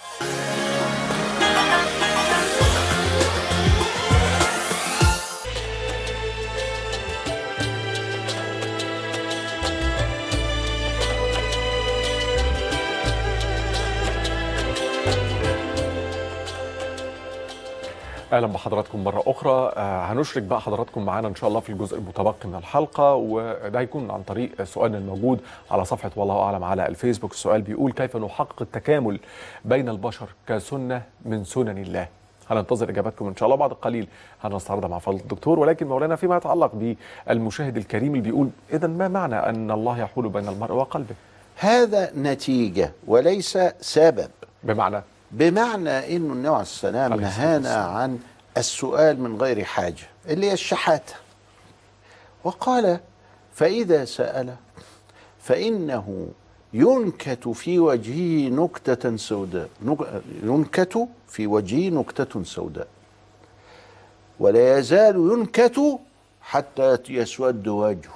اهلا بحضراتكم مره اخرى آه، هنشرك بقى حضراتكم معانا ان شاء الله في الجزء المتبقي من الحلقه وده هيكون عن طريق سؤالنا الموجود على صفحه والله اعلم على الفيسبوك السؤال بيقول كيف نحقق التكامل بين البشر كسنه من سنن الله هننتظر اجاباتكم ان شاء الله بعد قليل هنستعرضها مع فضل الدكتور ولكن مولانا فيما يتعلق بالمشاهد الكريم اللي بيقول اذا ما معنى ان الله يحول بين المرء وقلبه هذا نتيجة وليس سبب بمعنى بمعنى انه النبي عليه السلام عليه الصلاة نهانا والسلام. عن السؤال من غير حاجة اللي هي الشحاتة وقال فإذا سأل فإنه ينكت في وجهه نكتة سوداء نك- ينكت في وجهه نكتة سوداء ولا يزال ينكت حتى يسود وجهه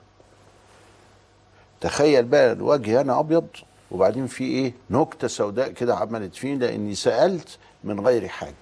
تخيل بقى الوجه هنا ابيض وبعدين في ايه نكته سوداء كده عملت فيه لاني سالت من غير حاجه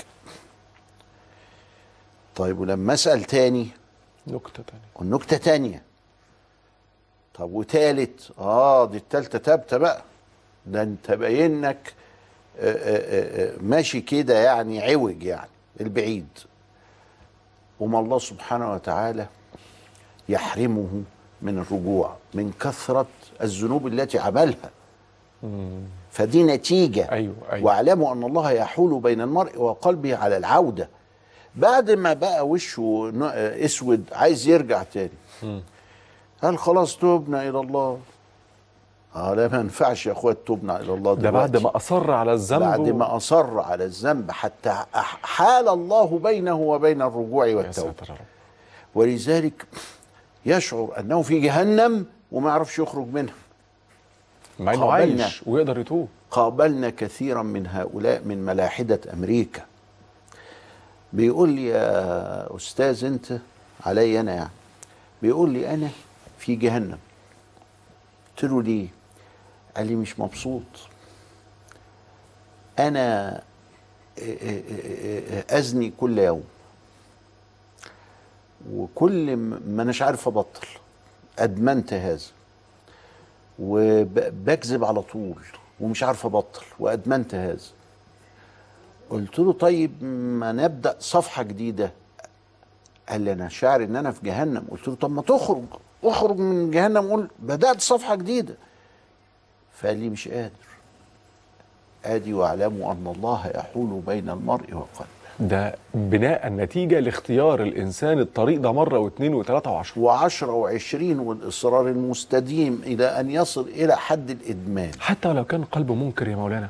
طيب ولما اسال تاني نكته ثانيه والنكته تانيه طب وتالت اه دي التالته تابته بقى ده انت باينك آه، آه، آه، ماشي كده يعني عوج يعني البعيد وما الله سبحانه وتعالى يحرمه من الرجوع من كثرة الذنوب التي عملها فدي نتيجة أيوة، أيوة. واعلموا أن الله يحول بين المرء وقلبه على العودة بعد ما بقى وشه ن- اسود عايز يرجع تاني قال خلاص تبنا إلى الله اه لا ما ينفعش يا اخوات تبنا الى الله ده بعد دلوقتي. ما اصر على الذنب بعد و- ما اصر على الذنب حتى أح- حال الله بينه وبين الرجوع يا والتوبه ساتر يا رب ولذلك يشعر انه في جهنم وما يعرفش يخرج منها مع انه قابلنا. عايش ويقدر يتوب قابلنا كثيرا من هؤلاء من ملاحده امريكا بيقول لي يا استاذ انت علي انا يعني بيقول لي انا في جهنم قلت له ليه قال لي مش مبسوط انا ازني كل يوم وكل ما اناش عارف ابطل ادمنت هذا وبكذب على طول ومش عارف ابطل وادمنت هذا قلت له طيب ما نبدا صفحه جديده قال لي انا شاعر ان انا في جهنم قلت له طب ما تخرج اخرج من جهنم قول بدات صفحه جديده فقال لي مش قادر ادي واعلموا ان الله يحول بين المرء وقلبه ده بناء نتيجه لاختيار الانسان الطريق ده مره واثنين وثلاثه وعشرة وعشرة وعشرين والإصرار المستديم إلى أن يصل إلى حد الإدمان حتى ولو كان قلبه منكر يا مولانا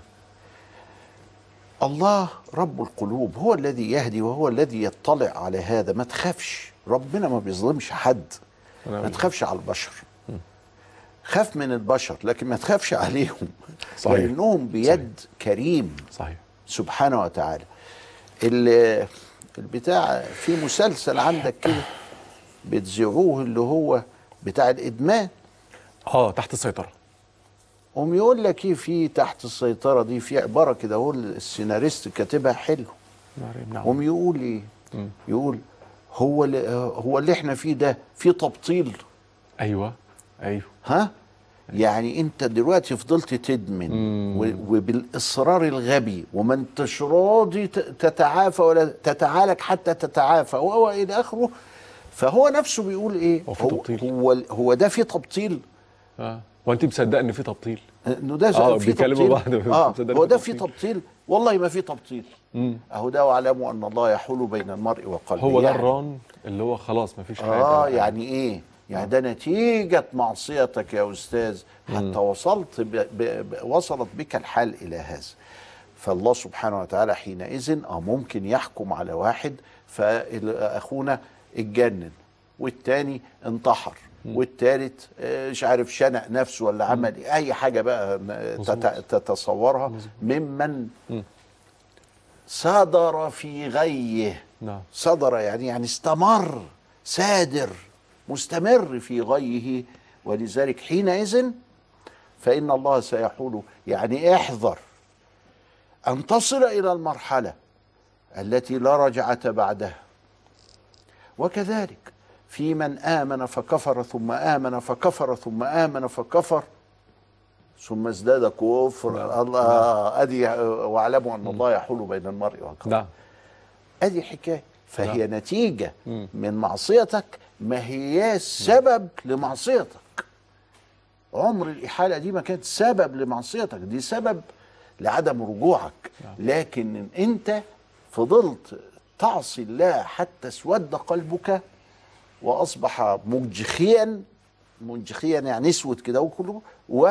الله رب القلوب هو الذي يهدي وهو الذي يطلع على هذا ما تخافش ربنا ما بيظلمش حد ما تخافش على البشر خاف من البشر لكن ما تخافش عليهم صحيح. لأنهم بيد كريم صحيح سبحانه وتعالى ال- البتاع في مسلسل عندك كده بتذيعوه اللي هو بتاع الإدمان اه تحت السيطره قوم يقول لك ايه في تحت السيطره دي في عباره كده هو السيناريست كاتبها حلو نعم قوم يقول ايه يقول هو اللي هو اللي احنا فيه ده في تبطيل ايوه ايوه ها يعني انت دلوقتي فضلت تدمن و- وبالاصرار الغبي وما انتش راضي ت- تتعافى ولا تتعالج حتى تتعافى وهو الى اخره فهو نفسه بيقول ايه هو في هو تبطيل. هو, هو ده في تبطيل اه وانت مصدق ان في تبطيل انه ده آه، في بيكلموا تبطيل بعض بس اه مصدق إن هو في ده في تبطيل. تبطيل والله ما في تبطيل اهو ده واعلموا ان الله يحول بين المرء وقلبه هو ده يعني الران اللي هو خلاص مفيش حاجه اه يعني ايه يعني ده نتيجة معصيتك يا أستاذ حتى وصلت ب... ب... ب... وصلت بك الحال إلى هذا فالله سبحانه وتعالى حينئذ اه ممكن يحكم على واحد فأخونا اتجنن والتاني انتحر والتالت آه، مش عارف شنق نفسه ولا عمل إيه، اي حاجه بقى آه، تت- تتصورها ممن صدر في غيه نعم صدر يعني يعني استمر سادر مستمر في غيه ولذلك حينئذ فإن الله سيحول يعني احذر أن تصل إلى المرحلة التي لا رجعة بعدها وكذلك في من آمن فكفر ثم آمن فكفر ثم آمن فكفر ثم ازداد كفر نعم. الله أدي واعلموا أن الله يحول بين المرء والكفر نعم ادي حكايه فهي نعم. نتيجه مم. من معصيتك ما هي سبب لمعصيتك عمر الاحاله دي ما كانت سبب لمعصيتك دي سبب لعدم رجوعك لكن انت فضلت تعصي الله حتى اسود قلبك واصبح مجخيا مجخيا يعني اسود كده وكله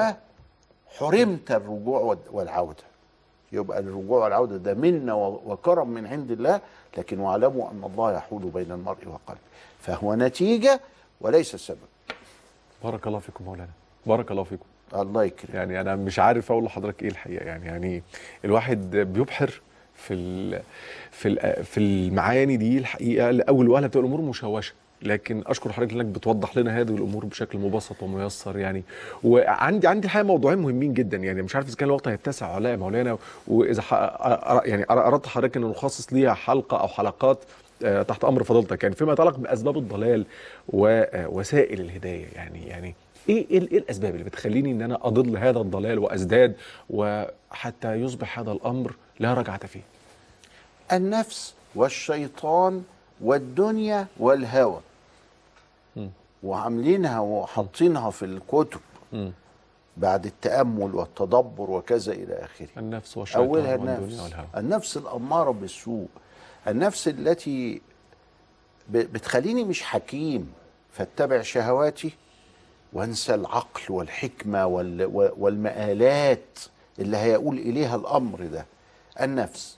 وحرمت الرجوع وال- والعوده يبقى الرجوع والعوده ده منا و- وكرم من عند الله لكن واعلموا ان الله يحول بين المرء وقلبه فهو نتيجه وليس سبب بارك الله فيكم مولانا بارك الله فيكم الله يكرم يعني انا مش عارف اقول لحضرتك ايه الحقيقه يعني يعني الواحد بيبحر في ال في ال في المعاني دي الحقيقه لاول وهله بتبقى الامور مشوشه لكن اشكر حضرتك انك بتوضح لنا هذه الامور بشكل مبسط وميسر يعني وعندي عندي الحقيقه موضوعين مهمين جدا يعني مش عارف اذا كان الوقت هيتسع ولا لا يا مولانا واذا ح- أ- يعني اردت حضرتك ان نخصص ليها حلقه او حلقات آه، تحت امر فضيلتك يعني فيما يتعلق باسباب الضلال ووسائل الهدايه يعني يعني ايه ايه إيه الاسباب اللي بتخليني ان انا اضل هذا الضلال وازداد وحتى يصبح هذا الامر لا رجعه فيه النفس والشيطان والدنيا والهوى مم. وعاملينها وحاطينها في الكتب مم. بعد التامل والتدبر وكذا الى اخره النفس والشيطان أولها والدنيا النفس والهوى النفس الأمارة بالسوء النفس التي ب- بتخليني مش حكيم فاتبع شهواتي وانسى العقل والحكمة وال- و- والمآلات اللي هيقول إليها الأمر ده النفس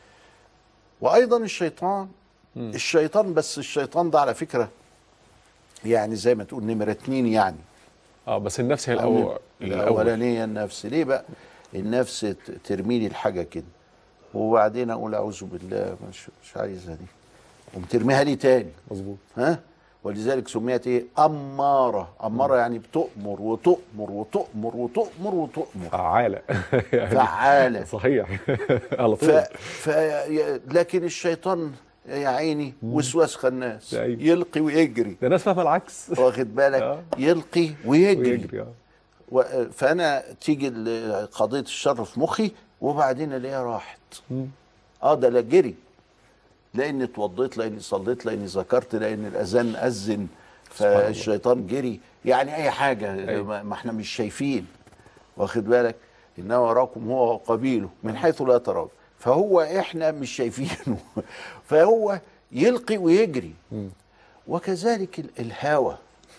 وأيضا الشيطان مم. الشيطان بس الشيطان ده على فكرة يعني زي ما تقول نمرة اتنين يعني اه بس النفس هي الاول الاول الاولانيه النفس ليه بقى النفس ت- ترمي لي الحاجه كده وبعدين اقول اعوذ بالله مش مش عايزها دي قوم ترميها لي تاني مظبوط ها ولذلك سميت ايه اماره اماره يعني بتؤمر وتؤمر وتؤمر وتؤمر وتؤمر فعالة يعني فعاله صحيح على ف... طول ف... لكن الشيطان يا عيني وسواس خناس أيوة. يلقي ويجري ده ناس فاهمه العكس واخد بالك آه. يلقي ويجري ويجري اه و- فانا تيجي ال- قضيه الشر في مخي وبعدين الاقيها راحت مم. اه ده لا جري لاني اتوضيت لاني صليت لاني ذكرت لان الاذان اذن سبحان الله. فالشيطان جري يعني اي حاجه أيوة. ما ما احنا مش شايفين واخد بالك انه وراكم هو وقبيله من حيث لا ترون فهو احنا مش شايفينه فهو يلقي ويجري مم. وكذلك ال- الهوى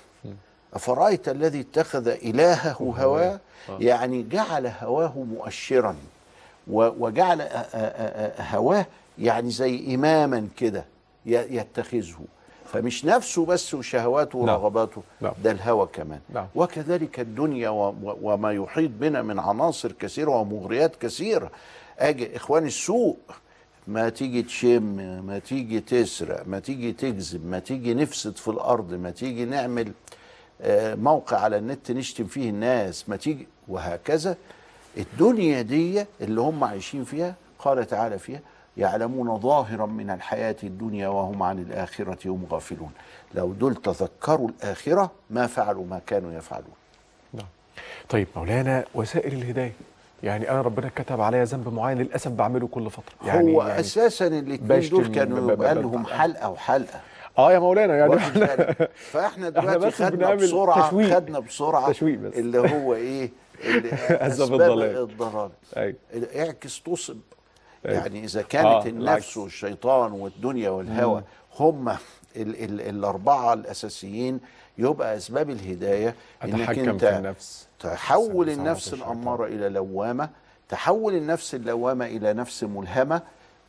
أفرأيت الذي اتخذ إلهه هواه آه. يعني جعل هواه مؤشرا و- وجعل أ- أ- أ- أ- هواه يعني زي إماما كده ي- يتخذه فمش نفسه بس وشهواته نعم. ورغباته نعم. ده الهوى كمان نعم. وكذلك الدنيا و- و- وما يحيط بنا من عناصر كثيرة ومغريات كثيرة أجي إخوان السوء ما تيجي تشم ما تيجي تسرق ما تيجي تكذب ما تيجي نفسد في الأرض ما تيجي نعمل آه، موقع على النت نشتم فيه الناس ما تيجي وهكذا الدنيا دي اللي هم عايشين فيها قال تعالى فيها يعلمون ظاهرا من الحياة الدنيا وهم عن الآخرة هم غافلون لو دول تذكروا الآخرة ما فعلوا ما كانوا يفعلون نعم طيب مولانا وسائل الهدايه يعني انا ربنا كتب عليا ذنب معين للاسف بعمله كل فتره يعني هو يعني اساسا الاثنين بشتم دول ب- ب- كانوا ب- يبقى ب- لهم ب- حلقه وحلقه اه يا مولانا يعني واخد بالك؟ فاحنا دلوقتي بس خدنا بنعمل بسرعه تشويق. خدنا بسرعه تشويق بس. اللي هو ايه اللي أسباب اسباب الضلال. الضلال ايوه اعكس تصب أيوة. يعني اذا كانت آه، آه العكس. النفس والشيطان والدنيا والهوى هم ال ال الاربعه الاساسيين يبقى اسباب الهدايه انك اتحكم انت في النفس تحول ساعة النفس الشيطان. الأمارة إلى لوامة تحول النفس اللوامة إلى نفس ملهمة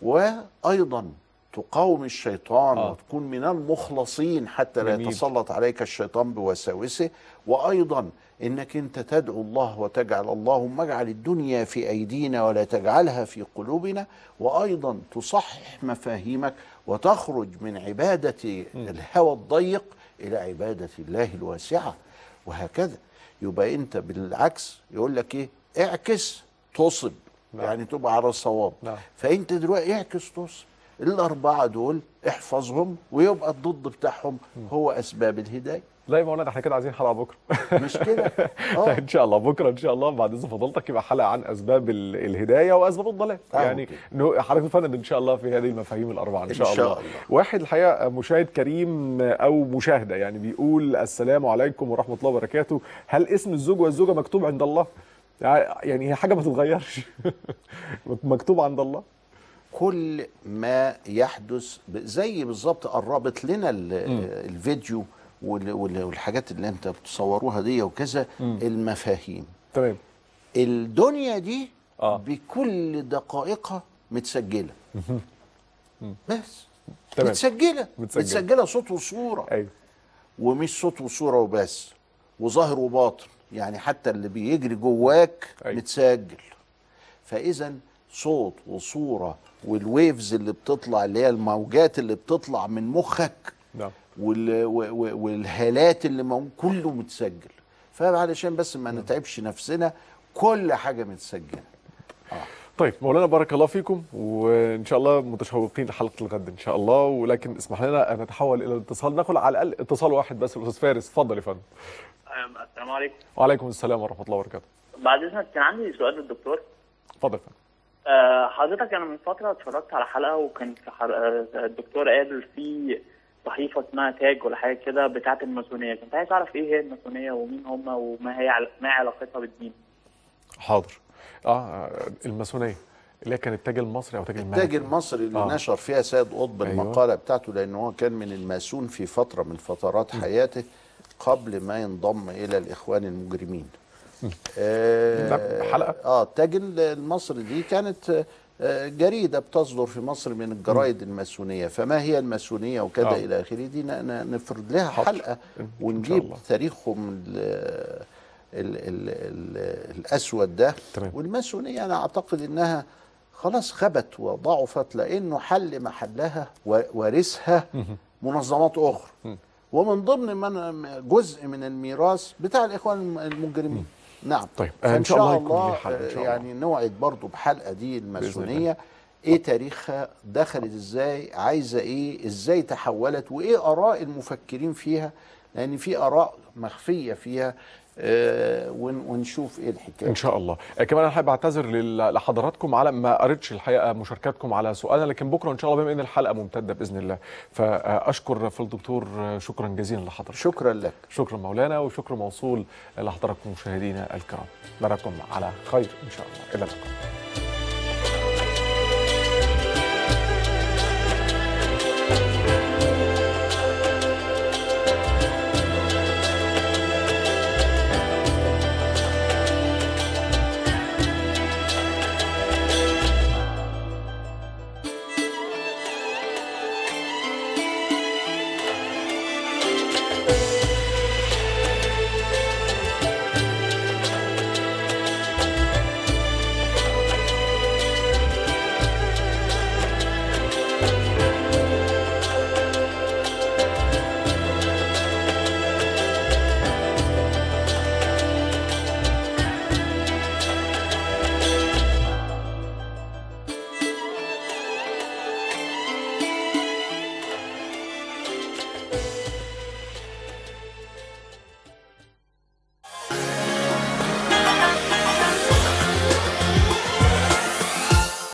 وأيضا تقاوم الشيطان آه. آه. وتكون من المخلصين حتى لا جميل. يتسلط عليك الشيطان بوساوسه وأيضا إنك أنت تدعو الله وتجعل اللهم اجعل الدنيا في أيدينا ولا تجعلها في قلوبنا وأيضا تصحح مفاهيمك وتخرج من عبادة الهوى الضيق إلى عبادة الله الواسعة وهكذا يبقى انت بالعكس يقول لك ايه اعكس تصب نعم. يعني تبقى على الصواب نعم. فانت دلوقتي اعكس تصل الاربعه دول احفظهم ويبقى الضد بتاعهم هو اسباب الهدايه لا يا مولانا احنا كده عايزين حلقه بكره مش كده لا اه ان شاء الله بكره ان شاء الله بعد اذن فضيلتك يبقى حلقه عن اسباب ال- الهدايه واسباب الضلال آه، يعني أوكي. نو- حضرتك تفند ان شاء الله في هذه المفاهيم الاربعه ان إن شاء, شاء الله. الله. واحد الحقيقه مشاهد كريم او مشاهده يعني بيقول السلام عليكم ورحمه الله وبركاته هل اسم الزوج والزوجه مكتوب عند الله يعني هي حاجه ما تتغيرش مكتوب عند الله كل ما يحدث ب- زي بالظبط قربت لنا ال- الفيديو وال- وال- والحاجات اللي انت بتصوروها دي وكذا المفاهيم تمام الدنيا دي آه. بكل دقائقها متسجله بس تمام. متسجله متسجلة. متسجله صوت وصوره ايوه ومش صوت وصوره وبس وظاهر وباطن يعني حتى اللي بيجري جواك أيوة. متسجل فاذا صوت وصوره والويفز اللي بتطلع اللي هي الموجات اللي بتطلع من مخك نعم وال و- و- والهالات اللي مو كله متسجل فعلشان بس ما نتعبش نفسنا كل حاجه متسجله طيب مولانا بارك الله فيكم وان شاء الله متشوقين لحلقه الغد ان شاء الله ولكن اسمح لنا ان نتحول الى الاتصال ناخد على الاقل اتصال واحد بس الاستاذ فارس اتفضل يا فندم أم، السلام عليكم وعليكم السلام ورحمه الله وبركاته بعد اذنك كان عندي سؤال للدكتور اتفضل يا فندم أه حضرتك انا من فتره اتفرجت على حلقه وكان في حر... آه، الدكتور قال في صحيفه اسمها تاج ولا حاجه كده بتاعه الماسونيه كنت عايز اعرف ايه هي الماسونيه ومين هم وما هي عل... ما علاقتها بالدين حاضر اه الماسونيه اللي هي كان التاج المصري او تاج الملكي التاج المصري اللي آه. آه. نشر فيها سيد قطب أيوة. المقاله بتاعته لان هو كان من الماسون في فتره من فترات حياته قبل ما ينضم الى الاخوان المجرمين آه نعم، حلقة. اه التاج المصري دي كانت آه، جريده بتصدر في مصر من الجرايد الماسونيه فما هي الماسونيه وكذا آه. الى اخره دي ن- ن- نفرد لها حاضر. حلقه إن شاء ونجيب الله. تاريخهم ال ال ال ال الاسود ده تمام. والماسونيه انا اعتقد انها خلاص خبت وضعفت لانه حل محلها وورثها منظمات اخرى ومن ضمن من جزء من الميراث بتاع الاخوان المجرمين نعم طيب، فإن إن شاء الله يكون الله ليه حل إن شاء الله. يعني نوعد برضو بحلقه دي الله. الماسونيه ايه تاريخها دخلت ازاي عايزه ايه ازاي تحولت وايه اراء المفكرين فيها لان في اراء مخفيه فيها آه ون- ونشوف ايه الحكايه ان شاء الله آه، كمان انا حابب اعتذر لل- لحضراتكم على ما قريتش الحقيقه مشاركاتكم على سؤالنا لكن بكره ان شاء الله بما ان الحلقه ممتده باذن الله فاشكر في الدكتور آه، شكرا جزيلا لحضرتك شكرا لك شكرا مولانا وشكر موصول لحضراتكم مشاهدينا الكرام نراكم على خير ان شاء الله الى اللقاء